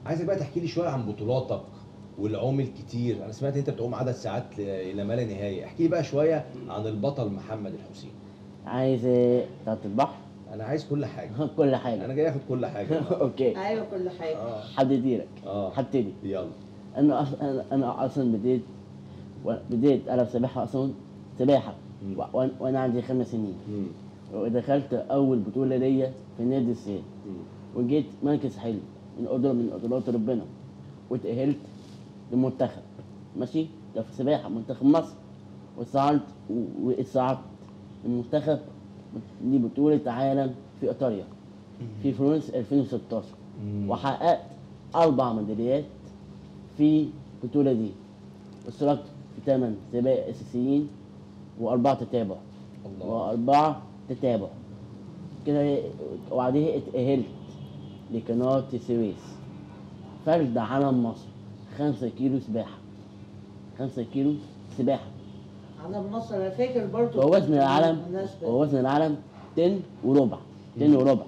عايزك بقى تحكي لي شويه عن بطولاتك والعوم الكتير انا سمعت انت بتعوم عدد ساعات ل- الى ما لا نهايه احكي لي بقى شويه عن البطل محمد الحسين عايز ايه بتاعت البحر انا عايز كل حاجه كل حاجه انا جاي اخد كل حاجه اوكي ايوه كل حاجه اه هبتديلك اه هبتدي يلا انا أص- انا انا اصلا بديت و- بديت العب سباحه اصلا سباحه مم. و- وأنا- وانا عندي خمس سنين مم. ودخلت اول بطوله ليا في نادي السيد مم. وجيت مركز حلو من قدر من قدرات ربنا واتأهلت للمنتخب ماشي ده في سباحة منتخب مصر وصعدت و- واتصعدت المنتخب دي بطولة عالم في إيطاليا في فرنسا 2016 مم. وحققت أربع ميداليات في البطولة دي واشتركت في ثمان سباق أساسيين وأربعة تتابع الله وأربعة تتابع كده وبعدها اتأهلت لقناة السويس فرد علم مصر خمسة كيلو سباحة خمسة كيلو سباحة انا بمصر انا فاكر برضو هو وزن العالم بالمناسبة. هو وزن العالم تن وربع تن وربع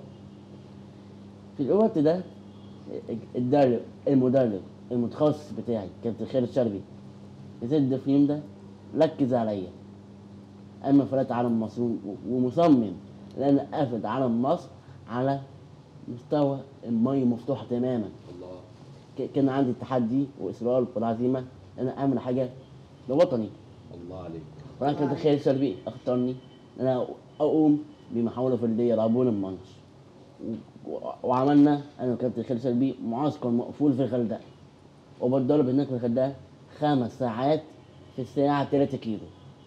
في الوقت ده الدرب المدرب المتخصص بتاعي كابتن خالد شربي نزل في اليوم ده ركز عليا اما فرقت علم مصر و- ومصمم ان انا افرد علم مصر على مستوى المية مفتوحة تماما الله ك- كان عندي التحدي واصرار والعزيمة ان انا اعمل حاجة لوطني الله عليك وانا كنت خالد شربي اختارني ان انا اقوم بمحاولة فردية لعبون المانش و- و- وعملنا انا وكابتن خالد شربي معسكر مقفول في الغردقة وبتدرب هناك في الغردقة خمس ساعات في الساعة 3 كيلو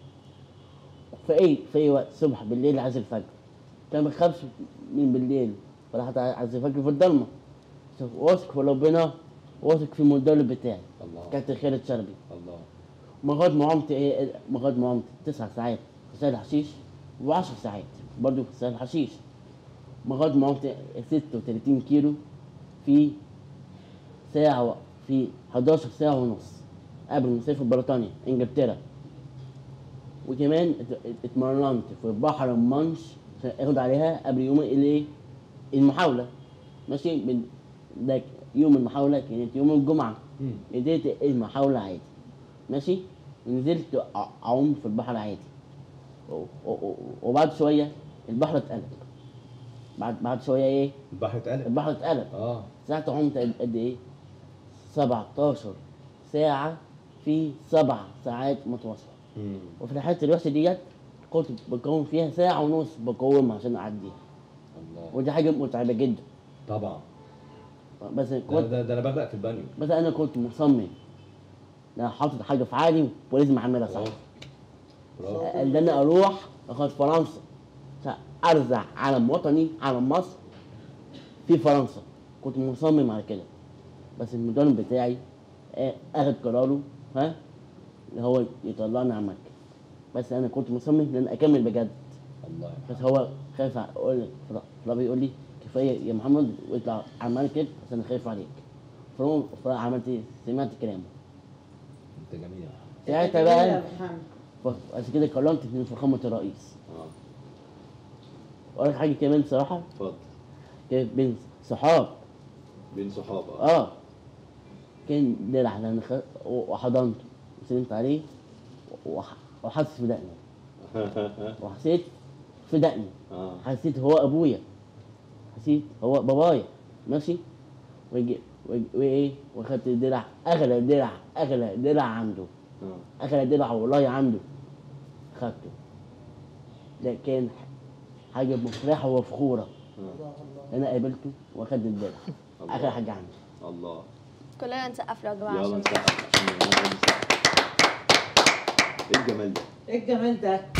في اي في اي وقت صبح بالليل عايز الفجر كان بخافش من بالليل فراحت عايز الفجر في الضلمة شوف، واثق في ربنا واثق في المدرب بتاعي الله كابتن خالد شربي الله مغاد معامتي ايه مغاد معامتي تسع ساعات في سهل حشيش و10 ساعات برضو في سهل حشيش مغاد معامتي 36 كيلو في ساعة و... في 11 ساعة ونص قبل ما اسافر بريطانيا انجلترا وكمان ات- ات- اتمرنت في بحر المانش عشان اخد عليها قبل يوم الايه المحاولة ماشي من ده يوم المحاولة كانت يوم الجمعة مم. بديت المحاولة عادي ماشي ونزلت أع- أعوم في البحر عادي و- و- و- وبعد شوية البحر اتقلب بعد بعد شوية إيه البحر اتقلب البحر اتقلب اه ساعتها عمت قد قد إيه 17 ساعة في سبع ساعات متواصلة مم. وفي الحالة الوحشة ديت كنت بقوم فيها ساعة ونص بقومها عشان أعديها الله ودي حاجة متعبة جدا طبعا بس ده, كنت ده, ده انا بغرق في البانيو بس انا كنت مصمم انا حاطط حاجه في عقلي ولازم اعملها صح برافو برافو ان انا اروح اخد فرنسا عشان ارزع علم وطني علم مصر في فرنسا كنت مصمم على كده بس المدرب بتاعي آه، اخد قراره ها اللي هو يطلعني على مكه بس انا كنت مصمم ان انا اكمل بجد الله بس يرحمه هو خايف اقول فلابي يقول لي كفايه يا محمد واطلع على المركب بس انا خايف عليك فهو فعملت ايه؟ سمعت كلامه انت جميل ساعتها يا بقى محمد. ف- عشان كده قررت من فخامة الرئيس اه وأقول لك حاجة كمان صراحة اتفضل كانت بين صحاب بين صحابه اه كان درع لأن خ- وحضنته وسلمت عليه وح- وحاسس في دقني وحسيت في دقني اه حسيت هو أبويا حسيت هو بابايا ماشي ويجي ويجي- وايه واخدت الدرع اغلى درع اغلى درع عنده اه اغلى درع والله عنده خدته ده كان حاجه مفرحه وفخوره اه الله الله انا قابلته واخدت الدرع الله. اخر حاجه عندي الله كلنا نسقف له يا جماعه يلا عشان نسقف عشان نسقف. ايه الجمال ده ايه الجمال ده